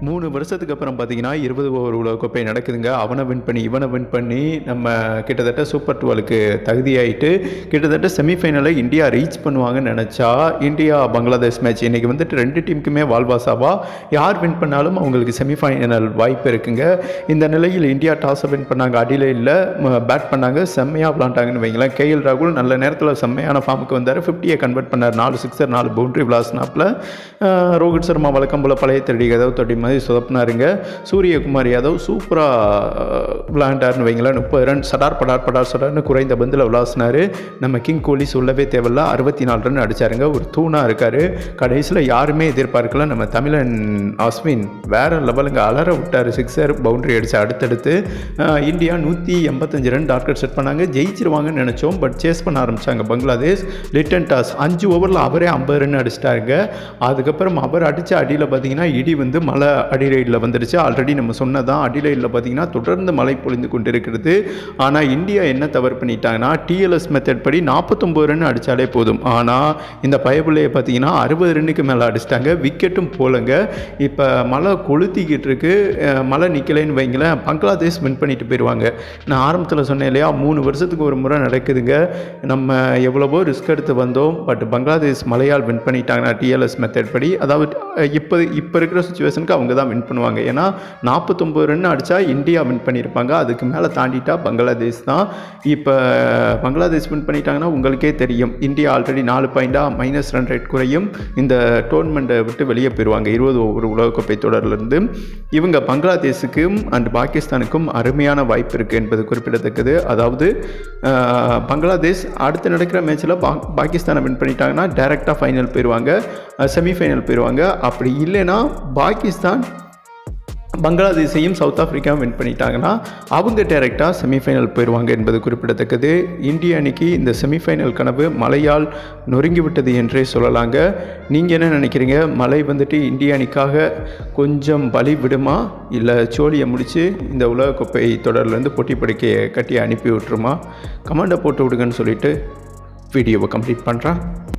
மூணு வருஷத்துக்கு அப்புறம் பார்த்தீங்கன்னா இருபது ஓவர் உலகக்கோப்பை நடக்குதுங்க அவனை வின் பண்ணி இவனை வின் பண்ணி நம்ம கிட்டத்தட்ட சூப்பர் டுவெலுக்கு தகுதியாயிட்டு கிட்டத்தட்ட செமிஃபைனலை இந்தியா ரீச் பண்ணுவாங்கன்னு நினச்சா இந்தியா பங்களாதேஷ் மேட்ச் இன்றைக்கி வந்துட்டு ரெண்டு டீமுக்குமே வால்வாசாவா யார் வின் பண்ணாலும் அவங்களுக்கு செமிஃபைனல் வாய்ப்பு இருக்குங்க இந்த நிலையில் இந்தியா டாஸை வின் பண்ணாங்க அடியில் இல்லை பேட் பண்ணாங்க செம்மையாக விளாண்டாங்கன்னு வைங்களேன் கேஎல் ராகுல் நல்ல நேரத்தில் செம்மையான ஃபார்முக்கு வந்தார் ஃபிஃப்டியை கன்வெர்ட் பண்ணார் நாலு சிக்ஸர் நாலு பவுண்டரி விளாஸ்னாப்பில் ரோஹித் சர்மா வழக்கம் போல் பழைய திருடி கதவு தொட்டி மாதிரி சொதப்பினாருங்க சூரியகுமார் யாதவ் சூப்பராக விளாண்டார்னு வைங்களேன் முப்பது ரன் சடார் படார் படார் சடார்னு குறைந்த பந்தில் விளாசினார் நம்ம கிங் கோலி சொல்லவே தேவையில்ல அறுபத்தி நாலு ரன் அடிச்சாருங்க ஒரு தூணாக இருக்கார் கடைசியில் யாருமே எதிர்பார்க்கல நம்ம தமிழன் அஸ்வின் வேற லெவலுங்க அலற விட்டார் சிக்ஸர் பவுண்டரி அடிச்சு அடுத்தடுத்து அஹ், இந்தியா நூற்றி எண்பத்தஞ்சு ரன் டார்கெட் செட் பண்ணாங்க ஜெயிச்சிருவாங்கன்னு நினச்சோம் பட் சேஸ் பண்ண ஆரம்பிச்சாங்க பங்களாதேஷ் லிட்டன் டாஸ் அஞ்சு ஓவரில் அவரே ஐம்பது ரன் அடிச்சிட்டாருங்க அதுக்கப்புறம் அவர் அடித்த அடியில் பார்த்தீங்கன்னா இடி வந்து மலை அடிரைடில் வந்துடுச்சு ஆல்ரெடி நம்ம சொன்னதான் அடிரைடில் பார்த்தீங்கன்னா தொடர்ந்து மழை பொழிந்து கொண்டிருக்கிறது ஆனால் இந்தியா என்ன தவறு பண்ணிட்டாங்கன்னா டிஎல்எஸ் மெத்தட் படி நாற்பத்தொம்பது ரன் அடித்தாலே போதும் ஆனால் இந்த பயபுள்ளையை பார்த்தீங்கன்னா அறுபது ரன்னுக்கு மேலே அடிச்சிட்டாங்க விக்கெட்டும் போலங்க இப்போ மழை கொளுத்திக்கிட்டு இருக்கு அஹ் மழை நிற்கலைன்னு வைங்களேன் பங்களாதேஷ் வின் பண்ணிட்டு போயிடுவாங்க நான் ஆரம்பத்தில் சொன்னேன் இல்லையா மூணு வருஷத்துக்கு ஒரு முறை நடக்குதுங்க நம்ம எவ்வளவோ ரிஸ்க் எடுத்து வந்தோம் பட் பங்களாதேஷ் மலையால் வின் பண்ணிட்டாங்கன்னா டிஎல்எஸ் மெத்தட் படி அதாவது அஹ் இப்போ இப்போ இருக்கிற சுச்சுவேஷனுக்கு அவங்க தான் வின் பண்ணுவாங்க ஏன்னா நாற்பத்தொம்பது ரன் அடித்தா இந்தியா வின் பண்ணியிருப்பாங்க அதுக்கு மேலே தாண்டிட்டா பங்களாதேஷ் தான் இப்போ பங்களாதேஷ் வின் பண்ணிட்டாங்கன்னா உங்களுக்கே தெரியும் இந்தியா ஆல்ரெடி நாலு பாயிண்டாக மைனஸ் ரன் ரேட் குறையும் இந்த டோர்னமெண்ட்டை விட்டு வெளியே போயிடுவாங்க இருபது ஒரு உலகக்கோப்பை தொடர்லேருந்து இவங்க பங்களாதேஷுக்கும் அண்ட் பாகிஸ்தானுக்கும் அருமையான வாய்ப்பு இருக்குது என்பது குறிப்பிடத்தக்கது அதாவது அஹ், பங்களாதேஷ் அடுத்து நடக்கிற மேட்ச்சில் பா பாகிஸ்தானை வின் பண்ணிட்டாங்கன்னா டைரெக்டாக ஃபைனல் போயிடுவாங்க செமிஃபைனல் போயிடுவாங்க அப்படி இல்லைன்னா பாகிஸ்தான் பங்களாதேஷையும் சவுத் ஆஃப்ரிக்காவும் வின் பண்ணிட்டாங்கன்னா அவங்க டைரெக்டாக செமிஃபைனல் போயிடுவாங்க என்பது குறிப்பிடத்தக்கது இந்திய அணிக்கு இந்த செமிஃபைனல் கனவு மழையால் நொறுங்கி விட்டது என்றே சொல்லலாங்க நீங்கள் என்ன நினைக்கிறீங்க மழை வந்துட்டு இந்திய அணிக்காக கொஞ்சம் பலி விடுமா இல்லை சோழியை முடித்து இந்த உலகக்கோப்பை தொடர்லேருந்து போட்டி படுக்கையை கட்டி அனுப்பி விட்டுருமா கமெண்டை போட்டு விடுங்கன்னு சொல்லிட்டு வீடியோவை கம்ப்ளீட் பண்ணுறேன்